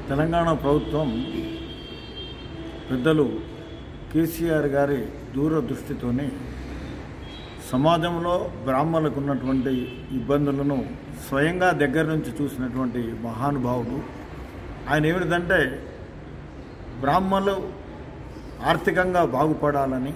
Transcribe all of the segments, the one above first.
తెలంగాణ ప్రభుత్వం పెద్దలు కేసీఆర్ గారి దూరదృష్టితోనే సమాజంలో బ్రాహ్మణులకు ఉన్నటువంటి ఇబ్బందులను స్వయంగా దగ్గర నుంచి చూసినటువంటి మహానుభావుడు ఆయన ఏమిటంటే బ్రాహ్మణులు ఆర్థికంగా బాగుపడాలని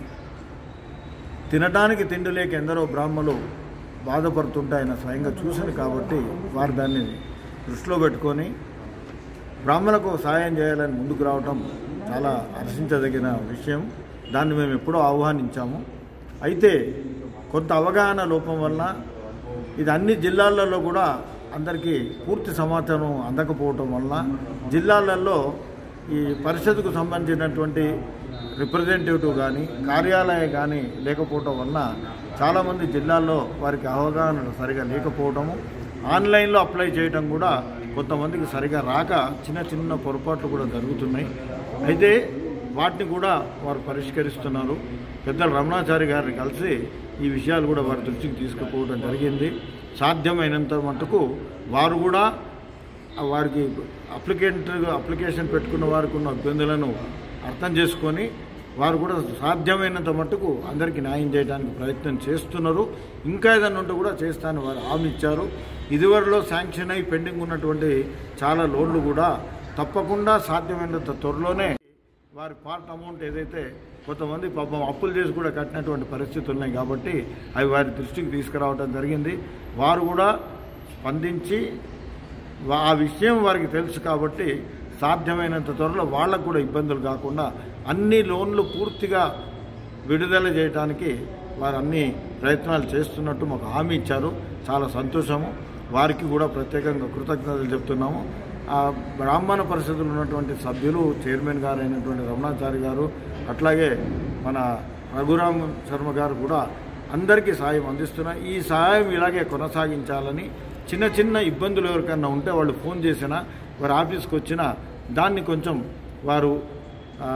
తినడానికి తిండి లేక ఎందరో బ్రాహ్మలు బాధపడుతుంటే ఆయన స్వయంగా చూశాను కాబట్టి వారు దాన్ని దృష్టిలో పెట్టుకొని బ్రాహ్మణులకు సహాయం చేయాలని ముందుకు రావటం చాలా హర్షించదగిన విషయం దాన్ని మేము ఎప్పుడో ఆహ్వానించాము అయితే కొంత అవగాహన లోపం వల్ల ఇది అన్ని జిల్లాలలో కూడా అందరికీ పూర్తి సమాచారం అందకపోవటం వల్ల జిల్లాలలో ఈ పరిషత్కు సంబంధించినటువంటి రిప్రజెంటేటివ్ కానీ కార్యాలయం కానీ లేకపోవటం వల్ల చాలామంది జిల్లాల్లో వారికి అవగాహన సరిగా లేకపోవటము ఆన్లైన్లో అప్లై చేయడం కూడా కొంతమందికి సరిగా రాక చిన్న చిన్న పొరపాట్లు కూడా జరుగుతున్నాయి అయితే వాటిని కూడా వారు పరిష్కరిస్తున్నారు పెద్దలు రమణాచారి గారిని కలిసి ఈ విషయాలు కూడా వారి దృష్టికి తీసుకుపోవడం జరిగింది సాధ్యమైనంత మటుకు వారు కూడా వారికి అప్లికెంట్ అప్లికేషన్ పెట్టుకున్న వారికి ఉన్న ఇబ్బందులను అర్థం చేసుకొని వారు కూడా సాధ్యమైనంత మట్టుకు అందరికీ న్యాయం చేయడానికి ప్రయత్నం చేస్తున్నారు ఇంకా ఏదైనా ఉంటే కూడా చేస్తానని వారు హామీ ఇచ్చారు ఇదివరలో శాంక్షన్ అయి పెండింగ్ ఉన్నటువంటి చాలా లోన్లు కూడా తప్పకుండా సాధ్యమైనంత త్వరలోనే వారి పార్ట్ అమౌంట్ ఏదైతే కొంతమంది పాపం అప్పులు చేసి కూడా కట్టినటువంటి పరిస్థితులు ఉన్నాయి కాబట్టి అవి వారి దృష్టికి తీసుకురావడం జరిగింది వారు కూడా స్పందించి వా- ఆ విషయం వారికి తెలుసు కాబట్టి సాధ్యమైనంత త్వరలో వాళ్ళకు కూడా ఇబ్బందులు కాకుండా అన్ని లోన్లు పూర్తిగా విడుదల చేయడానికి వారు అన్ని ప్రయత్నాలు చేస్తున్నట్టు మాకు హామీ ఇచ్చారు చాలా సంతోషము వారికి కూడా ప్రత్యేకంగా కృతజ్ఞతలు చెప్తున్నాము ఆ బ్రాహ్మణ పరిషత్తులు ఉన్నటువంటి సభ్యులు చైర్మన్ గారు అయినటువంటి రమణాచారి గారు అట్లాగే మన రఘురామ్ శర్మ గారు కూడా అందరికీ సాయం అందిస్తున్నారు ఈ సహాయం ఇలాగే కొనసాగించాలని చిన్న చిన్న ఇబ్బందులు ఎవరికన్నా ఉంటే వాళ్ళు ఫోన్ చేసినా వారి ఆఫీస్కి వచ్చినా దాన్ని కొంచెం వారు ఆ,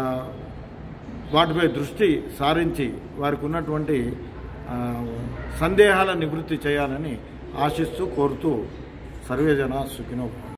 వాటిపై దృష్టి సారించి వారికి ఉన్నటువంటి ఆ, సందేహాల నివృత్తి చేయాలని ఆశిస్తూ కోరుతూ సర్వేజన సుఖినో